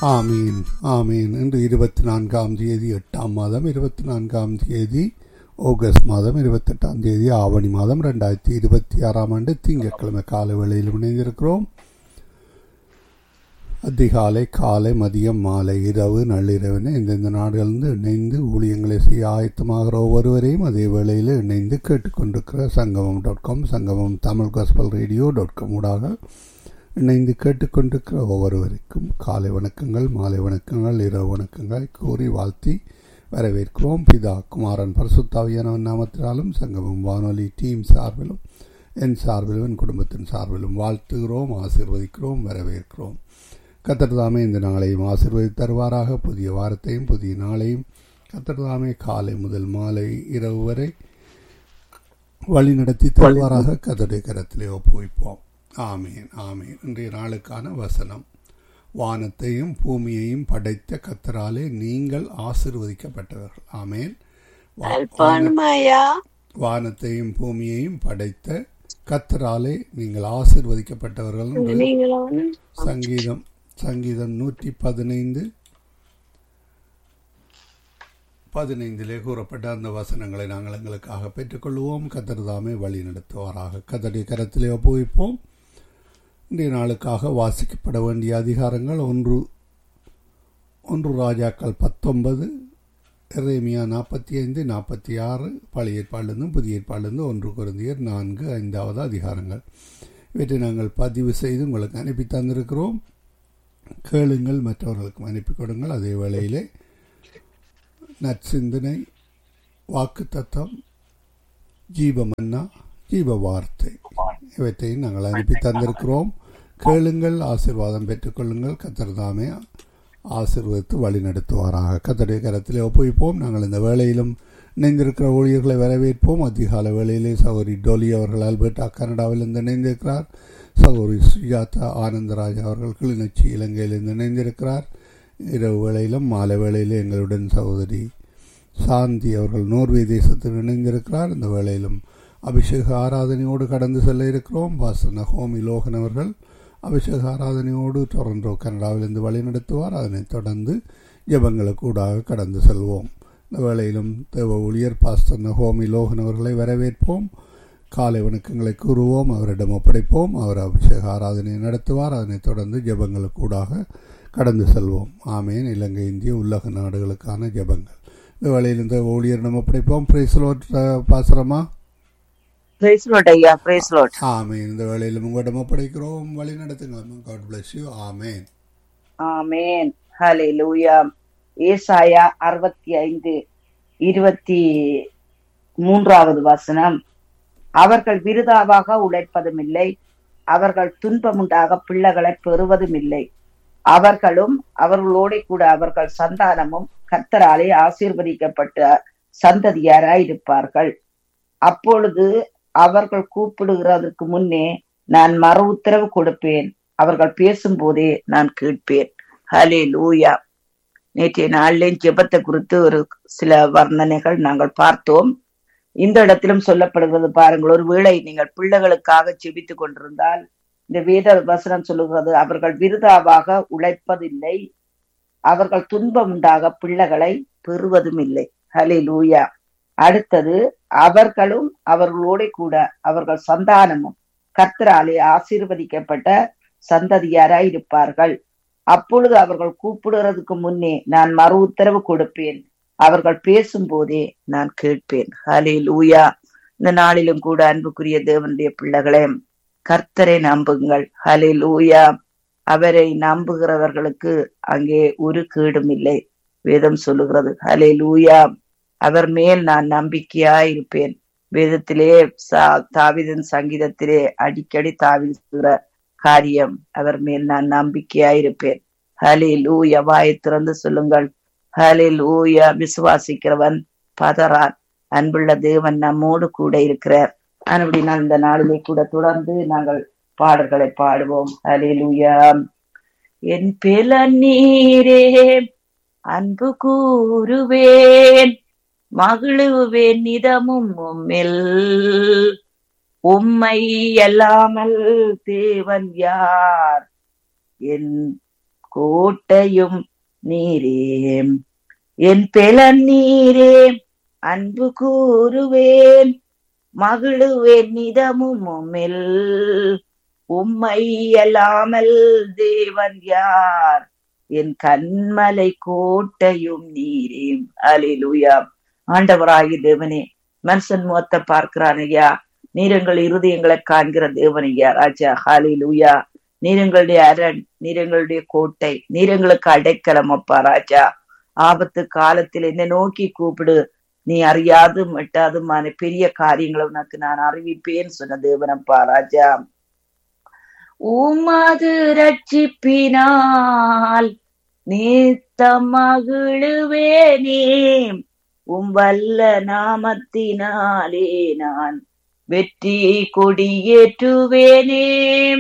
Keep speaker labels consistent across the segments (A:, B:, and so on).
A: ஆமீன் ஆமீன் இன்று இருபத்தி நான்காம் தேதி எட்டாம் மாதம் இருபத்தி நான்காம் தேதி ஆகஸ்ட் மாதம் இருபத்தெட்டாம் தேதி ஆவணி மாதம் ரெண்டாயிரத்தி இருபத்தி ஆறாம் ஆண்டு திங்கட்கிழமை காலை வேளையில் இணைந்திருக்கிறோம் அதிகாலை காலை மதியம் மாலை இரவு நள்ளிரவின இந்தந்த நாடுகளிலிருந்து இணைந்து ஊழியங்களை செய்ய ஆயத்தமாகிற ஒவ்வொருவரையும் அதே வேளையில் இணைந்து கேட்டுக்கொண்டிருக்கிற சங்கமம் dot com Sangamam Tamil gospel radio dot com ஊடாக இணைந்து கேட்டுக்கொண்டிருக்கிற ஒவ்வொருவருக்கும் காலை வணக்கங்கள் மாலை வணக்கங்கள் இரவு வணக்கங்களை கூறி வாழ்த்தி வரவேற்கிறோம் பிதா குமாரன் பரிசுத்தாவியானவன் நாமத்தினாலும் சங்கமம் வானொலி டீம் சார்பிலும் என் சார்பிலும் என் குடும்பத்தின் சார்பிலும் வாழ்த்துகிறோம் ஆசிர்வதிக்கிறோம் வரவேற்கிறோம் கத்தர்தாமே இந்த நாளையும் ஆசிர்வதி தருவாராக புதிய வாரத்தையும் புதிய நாளையும் கத்தர்தாமே காலை முதல் மாலை இரவு வரை வழி நடத்தி தருவாராக கத்தருடைய கரத்திலே ஒப்புவிப்போம் ஆமீன் ஆமீன் இன்றைய நாளுக்கான வசனம் வானத்தையும் பூமியையும் படைத்த கத்தராலே நீங்கள் ஆசிர்வதிக்கப்பட்டவர்கள் ஆமேன்
B: அல்பானுமாயா
A: வானத்தையும் பூமியையும் படைத்த கத்தராலே நீங்கள் ஆசிர்வதிக்கப்பட்டவர்கள் என்று
B: நீங்களும்
A: சங்கீதம் சங்கீதம் நூற்றி பதினைந்து பதினைந்திலே கூறப்பட்ட அந்த வசனங்களை நாங்கள் எங்களுக்காக பெற்றுக்கொள்வோம் கத்தர்தாமே வழி நடத்துவாராக கத்தருடைய கரத்திலே ஒப்புவிப்போம் இன்றைய நாளுக்காக வாசிக்கப்பட வேண்டிய அதிகாரங்கள் ஒன்று ஒன்று ராஜாக்கள் பத்தொன்பது எரேமியா நாற்பத்தி ஐந்து நாற்பத்தி ஆறு பழைய ஏற்பாடிலிருந்து புதிய ஏற்பாடிலிருந்து ஒன்று குருந்தியர் நான்கு ஐந்தாவது அதிகாரங்கள் இவற்றை நாங்கள் பதிவு செய்து உங்களுக்கு அனுப்பி தந்திருக்கிறோம் கேளுங்கள் மற்றவர்களுக்கும் அனுப்பி கொடுங்கள் அதே வேளையிலே நற்சிந்தனை வாக்கு தத்தம் ஜீவமன்னா ஜீவ வார்த்தை இவற்றையும் நாங்கள் அனுப்பி தந்திருக்கிறோம் கேளுங்கள் ஆசிர்வாதம் பெற்றுக்கொள்ளுங்கள் கத்தர்தாமே ஆசிர்வதித்து வழி நடத்துவாராக கத்தடைய கரத்திலே ஒப்புவிப்போம் நாங்கள் இந்த வேளையிலும் இணைந்திருக்கிற ஊழியர்களை வரவேற்போம் அதிகால வேளையிலே சகோதரி டோலி அவர்கள் ஆல்பர்டா கனடாவிலிருந்து இணைந்திருக்கிறார் சகோதரி சுஜாதா ஆனந்தராஜ் அவர்கள் கிளிநொச்சி இலங்கையிலிருந்து இணைந்திருக்கிறார் இரவு வேளையிலும் மாலை வேளையிலே எங்களுடன் சகோதரி சாந்தி அவர்கள் நோர்வே தேசத்தில் இணைந்திருக்கிறார் இந்த வேளையிலும் அபிஷேக ஆராதனையோடு கடந்து செல்ல இருக்கிறோம் பாசன ஹோமி லோகன் அவர்கள் அபிஷேக ஆராதனையோடு டொரண்டோ கனடாவிலிருந்து வழி நடத்துவார் அதனைத் தொடர்ந்து ஜபங்களுக்கு ஊடாக கடந்து செல்வோம் இந்த வேளையிலும் தேவ ஊழியர் பாஸ்டர் நகோமி லோகன் அவர்களை வரவேற்போம் காலை வணக்கங்களை கூறுவோம் அவரிடம் ஒப்படைப்போம் அவர் அபிஷேக ஆராதனை நடத்துவார் அதனைத் தொடர்ந்து ஜபங்களுக்கு ஊடாக கடந்து செல்வோம் ஆமேன் இலங்கை இந்திய உலக நாடுகளுக்கான ஜபங்கள் இந்த வேளையில் இந்த ஊழியரிடம் ஒப்படைப்போம் பிரைஸ்லோட் பாசுரமா
B: பிரைஸ் லார்ட் ஐயா பிரைஸ் லார்ட்
A: ஆமேன் இந்த வேளையிலும் உங்களிடம் ஒப்படைக்கிறோம் வழி நடத்துங்க God bless you amen
B: amen ஹalleluya ஏசாயா அறுபத்தி ஐந்து இருபத்தி மூன்றாவது வசனம் அவர்கள் விருதாவாக உழைப்பதும் இல்லை அவர்கள் துன்பமுண்டாக பிள்ளைகளை பெறுவதும் இல்லை அவர்களும் அவர்களோட கூட அவர்கள் சந்தானமும் கர்த்தராலே ஆசீர்வதிக்கப்பட்ட சந்ததியாராய் இருப்பார்கள் அப்பொழுது அவர்கள் கூப்பிடுகிறதற்கு முன்னே நான் மறு உத்தரவு கொடுப்பேன் அவர்கள் பேசும்போதே நான் கேட்பேன் ஹலே லூயா நேற்றைய நாளிலேயும் ஜெபத்தை குறித்து ஒரு சில வர்ணனைகள் நாங்கள் பார்த்தோம் இந்த இடத்திலும் சொல்லப்படுகிறது பாருங்கள் ஒருவேளை நீங்கள் பிள்ளைகளுக்காக ஜெபித்துக் கொண்டிருந்தால் இந்த வேத வசனம் சொல்லுகிறது அவர்கள் விருதாவாக உழைப்பதில்லை அவர்கள் துன்பம் உண்டாக பிள்ளைகளை பெறுவதும் இல்லை ஹலே லூயா அடுத்தது அவர்களும் அவர்களோட கூட அவர்கள் சந்தானமும் கர்த்தராலே ஆசீர்வதிக்கப்பட்ட சந்ததியாராய் இருப்பார்கள் அப்பொழுது அவர்கள் கூப்பிடுறதுக்கு முன்னே நான் மறு உத்தரவு கொடுப்பேன் அவர்கள் பேசும்போதே நான் கேட்பேன் ஹலே லூயா இந்த நாளிலும் கூட அன்புக்குரிய தேவனுடைய பிள்ளைகளே கர்த்தரை நம்புங்கள் ஹலே லூயா அவரை நம்புகிறவர்களுக்கு அங்கே ஒரு கேடும் இல்லை வேதம் சொல்லுகிறது ஹலே லூயா அவர் மேல் நான் நம்பிக்கையா இருப்பேன் வேதத்திலே தாவிதன் சங்கீதத்திலே அடிக்கடி தாவிதுகிற காரியம் அவர் மேல் நான் நம்பிக்கையா இருப்பேன் ஹலே லூயா வாயை திறந்து சொல்லுங்கள் ஹலே லூயா விசுவாசிக்கிறவன் பதறான் அன்புள்ள தேவன் நம்மோடு கூட இருக்கிறார் அப்படினால் இந்த நாளிலே கூட தொடர்ந்து நாங்கள் பாடல்களை பாடுவோம் ஹலே லூயா என் பில நீரே அன்பு கூறுவேன் மகிழுவேன் நிதமும் உம்மில் உம்மை அல்லாமல் தேவன் யார் என் கோட்டையும் நீரே என் பெலன் நீரே அன்பு கூறுவேன் மகிழுவேன் நிதமும் உம்மில் உம்மை அல்லாமல் தேவன் யார் என் கண்மலை கோட்டையும் நீரே அலிலுயா ஆண்டவராகி தேவனே மனுஷன் முகத்தை பார்க்கிறான் ஐயா நீரங்கள் இருதயங்களை காண்கிற தேவன் ஐயா ராஜா ஹாலிலுயா நீரங்களுடைய அரண் நீரங்களுடைய கோட்டை நீரங்களுக்கு அடைக்கலம் அப்பா ராஜா ஆபத்து காலத்தில் என்னை நோக்கி கூப்பிடு நீ அறியாது மட்டாதுமான பெரிய காரியங்களை உனக்கு நான் அறிவிப்பேன் சொன்ன தேவனப்பா ராஜா உமது ரட்சிப்பினால் நீத்தம் மகிழுவேனே உம் வல்ல நாமத்தினாலே நான் வெற்றி கொடியேற்றுவேனே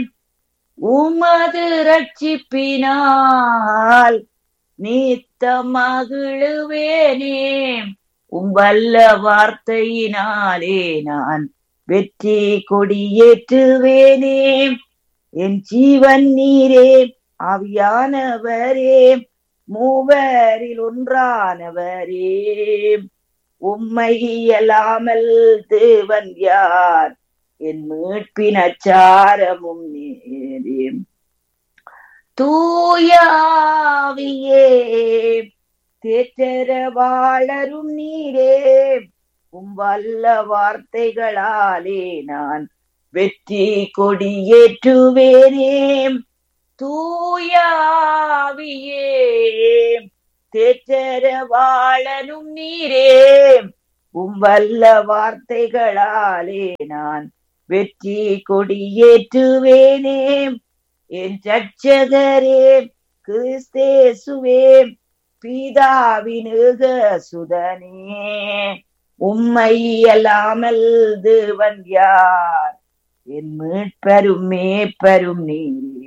B: உமது ரட்சிப்பினால் நீத்த மகிழுவேனே உம் வல்ல வார்த்தையினாலே நான் வெற்றி கொடியேற்றுவேனே என் ஜீவன் நீரே ஆவியானவரே மூவரில் ஒன்றானவரே உம்மை அல்லாமல் தேவன் யார் என் மீட்பின் அச்சாரமும் நேரே தூயாவியே தேற்றரவாளரும் நீரே உம் வல்ல வார்த்தைகளாலே நான் வெற்றி கொடியேற்றுவேனே தூயாவியே தேற்றரவாளனும் நீரே உம் வல்ல வார்த்தைகளாலே நான் வெற்றி கொடியேற்றுவேனே என் ரட்சகரே கிறிஸ்தேசுவே பீதாவினுக சுதனே உம்மை அல்லாமல் தேவன் யார் என் மீட்பரும் மேப்பரும் நீரே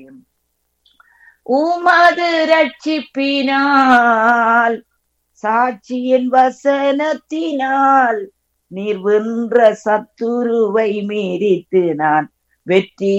B: உமது ரட்சிப்பினால் சாட்சியின் வசனத்தினால் நீர் வென்ற சத்துருவை மீறித்து நான் வெற்றி